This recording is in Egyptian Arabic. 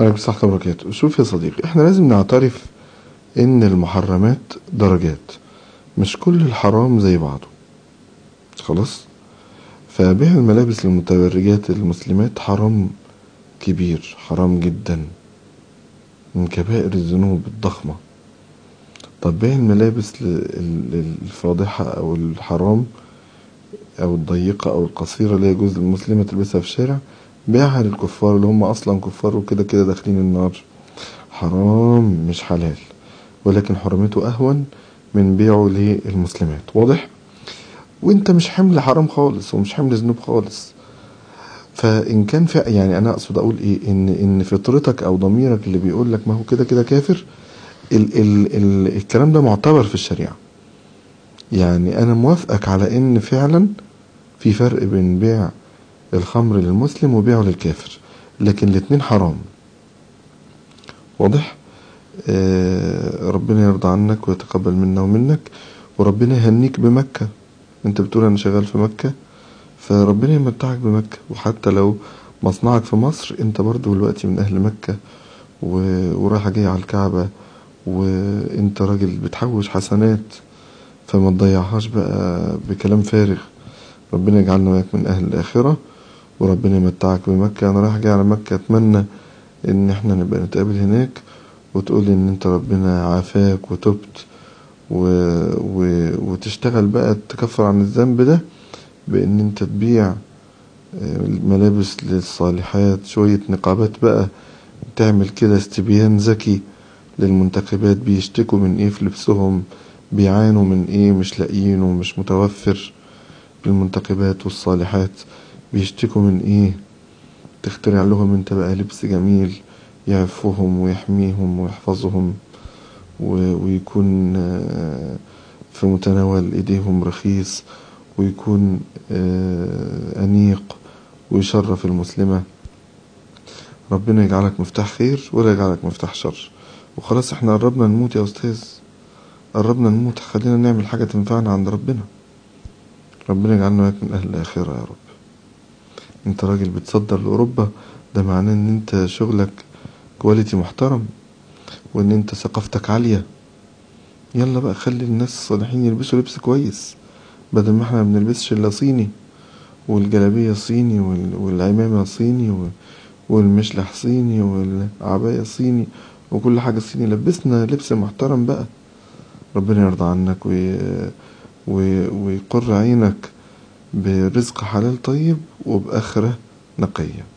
عليكم السلام ورحمة الله وبركاته شوف يا صديقي احنا لازم نعترف ان المحرمات درجات مش كل الحرام زي بعضه خلاص فبيع الملابس للمتبرجات المسلمات حرام كبير حرام جدا من كبائر الذنوب الضخمة طب بيع الملابس الفاضحة أو الحرام أو الضيقة أو القصيرة اللي يجوز للمسلمة تلبسها في الشارع بيعها للكفار اللي هم أصلا كفار وكده كده داخلين النار حرام مش حلال ولكن حرمته أهون من بيعه للمسلمات واضح؟ وانت مش حمل حرام خالص ومش حمل ذنوب خالص فان كان في يعني انا اقصد اقول ايه ان ان فطرتك او ضميرك اللي بيقول لك ما هو كده كده كافر ال ال ال الكلام ده معتبر في الشريعه يعني انا موافقك على ان فعلا في فرق بين بيع الخمر للمسلم وبيعه للكافر لكن الاتنين حرام واضح آه ربنا يرضى عنك ويتقبل منا ومنك وربنا يهنيك بمكة انت بتقول انا شغال في مكة فربنا يمتعك بمكة وحتى لو مصنعك في مصر انت برضو دلوقتي من اهل مكة ورايحة جاي على الكعبة وانت راجل بتحوش حسنات فما تضيعهاش بقى بكلام فارغ ربنا يجعلنا وياك من اهل الاخرة وربنا يمتعك بمكة انا رايح جاي على مكة اتمنى ان احنا نبقى نتقابل هناك وتقول ان انت ربنا عافاك وتبت و... و... وتشتغل بقى تكفر عن الذنب ده بان انت تبيع ملابس للصالحات شوية نقابات بقى تعمل كده استبيان ذكي للمنتخبات بيشتكوا من ايه في لبسهم بيعانوا من ايه مش لاقيينه ومش متوفر للمنتخبات والصالحات بيشتكوا من ايه تخترع لهم انت بقى لبس جميل يعفوهم ويحميهم ويحفظهم ويكون في متناول ايديهم رخيص ويكون أنيق ويشرف المسلمة ربنا يجعلك مفتاح خير ولا يجعلك مفتاح شر وخلاص احنا قربنا نموت يا أستاذ قربنا نموت خلينا نعمل حاجة تنفعنا عند ربنا ربنا يجعلنا وياك من أهل الآخرة يا رب انت راجل بتصدر لأوروبا ده معناه ان انت شغلك كواليتي محترم وان انت ثقافتك عالية يلا بقى خلي الناس الصالحين يلبسوا لبس كويس بدل ما احنا بنلبسش الا صيني والجلابية صيني والعمامة صيني والمشلح صيني والعباية صيني وكل حاجة صيني لبسنا لبس محترم بقى ربنا يرضى عنك وي... وي... ويقر عينك برزق حلال طيب وبآخرة نقية